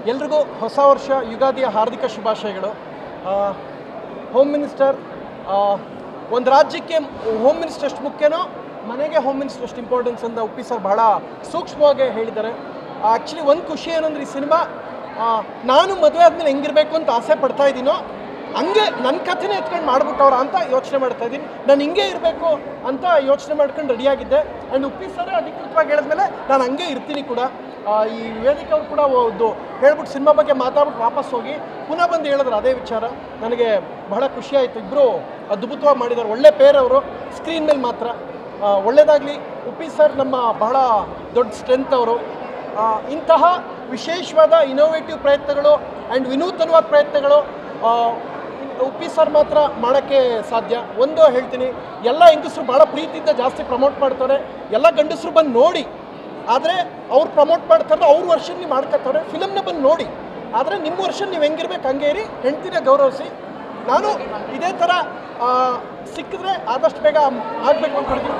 ಎಲ್ರಿಗೂ ಹೊಸ ವರ್ಷ ಯುಗಾದಿಯ ಹಾರ್ದಿಕ ಶುಭಾಶಯಗಳು ಆ, ಹೋಮ್ ಮಿನಿಸ್ಟರ್ ಆ, ಒಂದು ರಾಜ್ಯಕ್ಕೆ ಹೋಮ್ ಮಿನಿಸ್ಟರ್ ಎಷ್ಟು ಮುಖ್ಯನೋ ಮನೆಗೆ ಹೋಮ್ ಮಿನಿಸ್ಟರ್ ಎಷ್ಟು ಇಂಪಾರ್ಟೆನ್ಸ್ ಅಂತ ಉಪ್ಪಿ ಸರ್ ಬಹಳ ಸೂಕ್ಷ್ಮವಾಗಿ ಹೇಳಿದ್ದಾರೆ ಆ್ಯಕ್ಚುಲಿ ಒಂದು ಖುಷಿ ಏನಂದ್ರೆ ಈ ಸಿನಿಮಾ ನಾನು ಮದುವೆ ಆದಮೇಲೆ ಹೆಂಗಿರಬೇಕು ಅಂತ ಆಸೆ ಪಡ್ತಾ ಇದ್ದೀನೋ ಹಂಗೆ ನನ್ನ ಕಥೆನೇ ಎತ್ಕೊಂಡು ಮಾಡ್ಬಿಟ್ಟವ್ರ ಅಂತ ಯೋಚನೆ ಮಾಡ್ತಾ ಇದ್ದೀನಿ ನಾನು ಹಿಂಗೆ ಇರಬೇಕು ಅಂತ ಯೋಚನೆ ಮಾಡ್ಕೊಂಡು ರೆಡಿಯಾಗಿದ್ದೆ ಆ್ಯಂಡ್ ಉಪ್ಪಿ ಸರ್ ಅಧಿಕೃತವಾಗಿ ಹೇಳಿದ್ಮೇಲೆ ನಾನು ಹಂಗೆ ಇರ್ತೀನಿ ಕೂಡ ಆ, ಈ ವೇದಿಕೆ ಅವ್ರು ಕೂಡ ಒಂದು ಹೇಳ್ಬಿಟ್ಟು ಸಿನಿಮಾ ಬಗ್ಗೆ ಮಾತಾಡ್ಬಿಟ್ಟು ವಾಪಸ್ ಹೋಗಿ ಪುನಃ ಬಂದು ಹೇಳಿದ್ರು ಅದೇ ವಿಚಾರ ನನಗೆ ಬಹಳ ಖುಷಿ ಆಯಿತು ಇಬ್ಬರು ಅದ್ಭುತವಾಗಿ ಮಾಡಿದ್ದಾರೆ ಒಳ್ಳೆ ಪೇರ್ ಅವರು ಸ್ಕ್ರೀನ್ ಮೇಲೆ ಮಾತ್ರ ಆ, ಒಳ್ಳೆಯದಾಗಲಿ ಉಪ್ಪಿ ಸರ್ ನಮ್ಮ ಬಹಳ ದೊಡ್ಡ ಸ್ಟ್ರೆಂತ್ ಅವರು ಆ, ಇಂತಹ ವಿಶೇಷವಾದ ಇನೋವೇಟಿವ್ ಪ್ರಯತ್ನಗಳು ಆ್ಯಂಡ್ ವಿನೂತನವಾದ ಪ್ರಯತ್ನಗಳು ಆ, ಉಪ್ಪಿ ಸರ್ ಮಾತ್ರ ಮಾಡೋಕ್ಕೆ ಸಾಧ್ಯ ಒಂದು ಹೇಳ್ತೀನಿ ಎಲ್ಲ ಹೆಂಗಸರು ಭಾಳ ಪ್ರೀತಿಯಿಂದ ಜಾಸ್ತಿ ಪ್ರಮೋಟ್ ಮಾಡ್ತಾರೆ ಎಲ್ಲ ಗಂಡಸರು ಬಂದು ನೋಡಿ ಆದರೆ ಅವ್ರು ಪ್ರಮೋಟ್ ಮಾಡ್ತಾರೆ ಅವ್ರ ವರ್ಷನ್ ನೀವು ಮಾಡ್ಕೊತಾರೆ ಫಿಲಮ್ನ ಬಂದು ನೋಡಿ ಆದರೆ ನಿಮ್ಮ ವರ್ಷನ್ ನೀವು ಹೆಂಗಿರ್ಬೇಕು ಹಂಗೆ ಇರಿ ಹೆಂಡ್ತಿನ ಗೌರವಿಸಿ ನಾನು ಇದೇ ಥರ ಆ, ಸಿಕ್ಕಿದ್ರೆ ಆದಷ್ಟು ಬೇಗ ಆಗಬೇಕು ಅಂದ್ಕೊಳ್ತೀನಿ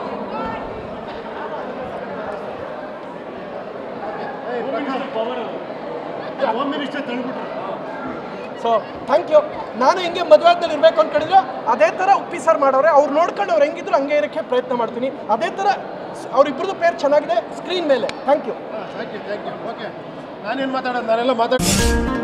ಹೋಮ್ ಮಿನಿಸ್ಟರ್ ತಳ್ಬಿಟ್ರು ಸೊ ಥ್ಯಾಂಕ್ ಯು ನಾನು ಹೆಂಗೆ ಮದುವೆ ಆದ್ಮೇಲೆ ಇರಬೇಕು ಅಂದ್ಕೊಂಡಿದ್ರು ಅದೇ ಥರ ಉಪ್ಪಿ ಸರ್ ಮಾಡೋರೆ ಅವ್ರು ನೋಡ್ಕೊಂಡು ಅವ್ರು ಹೆಂಗಿದ್ರು ಹಂಗೆ ಇರೋಕ್ಕೆ ಪ್ರಯತ್ನ ಮಾಡ್ತೀನಿ ಅದೇ ಥರ ಅವರಿಬ್ಬರದ್ದು ಪೇರ್ ಚೆನ್ನಾಗಿದೆ ಸ್ಕ್ರೀನ್ ಮೇಲೆ thank you thank you thank you okay ನಾನೇನು ಮಾತಾಡೋದು ನಾನೆಲ್ಲ ಮಾತಾಡ್ತೀನಿ